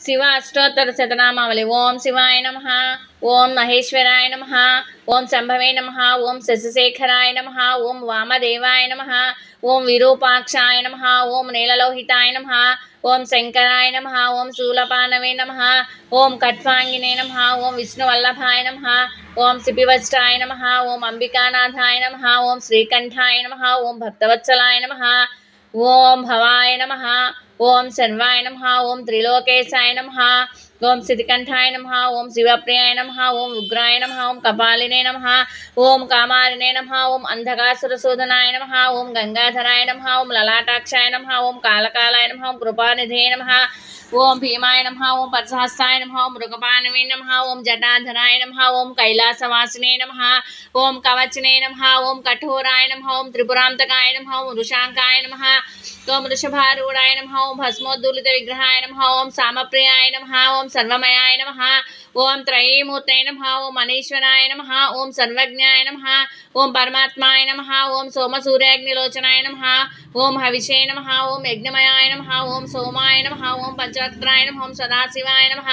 శివ అష్టోత్తర శతనామావళి ఓం శివాయ నమ ఓం మహేశ్వరాయ నమ ఓం శంభవే నమ ఓం శశిశేఖరాయ నమ ఓం వామదేవాయ నమ ఓం విరూపాక్షాయ నమ ఓం నీలలోహితాయ నమ ఓం శంకరాయ నమ ఓం శూలపానవే నమ ఓం కట్వాంగినే నమ ఓం విష్ణువల్లభాయ నమ ఓం సిపివజ్రాయ నమ ఓం అంబికానాథాయ నమ ఓం శ్రీకంఠాయ నమ ఓం భక్తవత్సలాయ నమ ఓం భవాయ నమ ఓం సర్వాయ నమ ఓం త్రిలోకేశాయ నమ ఓం సితికంఠాయ నమ ఓం శివప్రియాయ నమ ఓం ఉగ్రాయ నమ ఓం కపాలినే నమ ఓం కామారినే నమ ఓం అంధకాసురసూదనాయ నమ ఓం గంగాధరాయ నమ ఓం లలాటాక్షాయ నమ ఓం కాళకాలాయ నమ ఓం కృపానిధే నమ ఓం భీమాయ నమ ఓం పరసహస్తాయ నమ ఓం మృగపానవే నమ ఓం జటాధరాయ నమ ఓం కైలాసవాసినే నమ ఓం కవచనే నమ ఓం కఠోరాయ నమ ఓం త్రిపురాంతకాయ నమ ఓం వృషాంకాయ నమ ఓం వృషభారూఢాయ నమ ఓం భస్మోద్దూలిత విగ్రహాయ నమ ఓం సామప్రియాయ నమ ఓం సర్వమయాయ నమ ఓం త్రయీమూర్తయ నమ ఓం మనీశ్వరాయ నమ ఓం సర్వజ్ఞాయ నమ ఓం పరమాత్మాయ నమ ఓం సోమసూర్యాగ్నిలోచనాయ నమ ఓం హవిషే నమ ఓం యజ్ఞమయాయ నమ ఓం సోమాయ నమ ఓం పంచవక్త్రాయ నమ ఓం సదాశివాయ నమ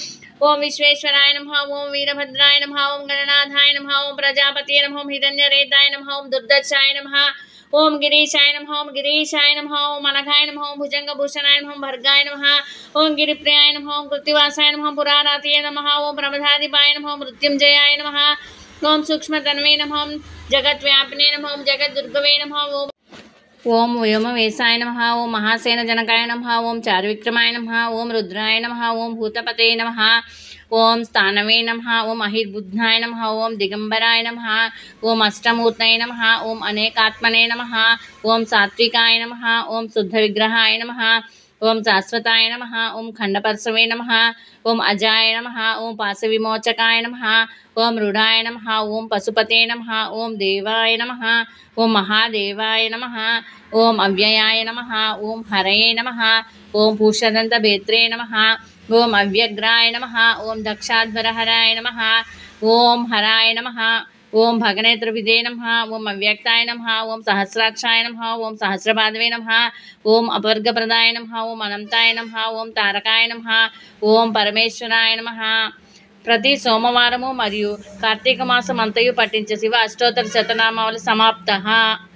ఓం విశ్వేశ్వరాయ నమ ఓం వీరభద్రాయ నమ ఓం గణనాథాయ నమ ఓం ప్రజాపతి నమ ఓం హిరణ్యరేతాయ నమ ఓం దుర్దర్శాయ నమ ఓం గిరీశాయ నమ ఓం గిరీశాయ నమ ఓం అనఘాయ నమ ఓం భుజంగభూషణాయ నమ ఓం భర్గాయ నమ ఓం గిరిప్రియాయ నమ ఓం కృత్తివాసాయ నమ ఓం పురారాతియ నమ ఓం ప్రమదాధిపాయ నమ ఓం మృత్యుంజయాయ నమ ఓం సూక్ష్మతన్వే నమ ఓం జగద్వ్యాపినే నమ ఓం జగద్దుర్గవే నమ ఓం ఓం వ్యోమవేశాయ నమ ఓం మహాసేన జనకాయ నమ ఓం చారువిక్రమాయ నమ ఓం రుద్రాయ నమ ఓం భూతపతే నమ ఓం స్థానవే నమ ఓం అహిర్బుద్ధాయ నమ ఓం దిగంబరాయ నమ ఓం అష్టమూర్తయ నమ ఓం అనేకాత్మనే నమ ఓం సాత్వికాయ నమ ఓం శుద్ధ విగ్రహాయ నమ ఓం శాశ్వతాయ నమ ఓం ఖండపరసవే నమ ఓం అజాయ నమ ఓం పాశవిమోచకాయ నమ ఓం మృడాయ నమ ఓం పశుపతే నమ ఓం దేవాయ నమ ఓం మహాదేవాయ నమ ఓం అవ్యయాయ నమ ఓం హరయే నమ ఓం పూషదంతభేత్రే నమ ఓం అవ్యగ్రాయ నమ ఓం దక్షాధ్వరహరాయ నమ ఓం హరాయ నమ ఓం భగనేత్రవిదే నమ ఓం అవ్యక్తాయ నమ ఓం సహస్రాక్షాయ నమ ఓం సహస్రపాదవే నమ ఓం అపవర్గప్రదాయ నమ ఓం అనంతాయ నమ ఓం తారకాయ నమ ఓం పరమేశ్వరాయ నమ ప్రతి సోమవారము మరియు కార్తీక మాసం అంతయు పఠించే శివ అష్టోత్తర శతనామావళి సమాప్త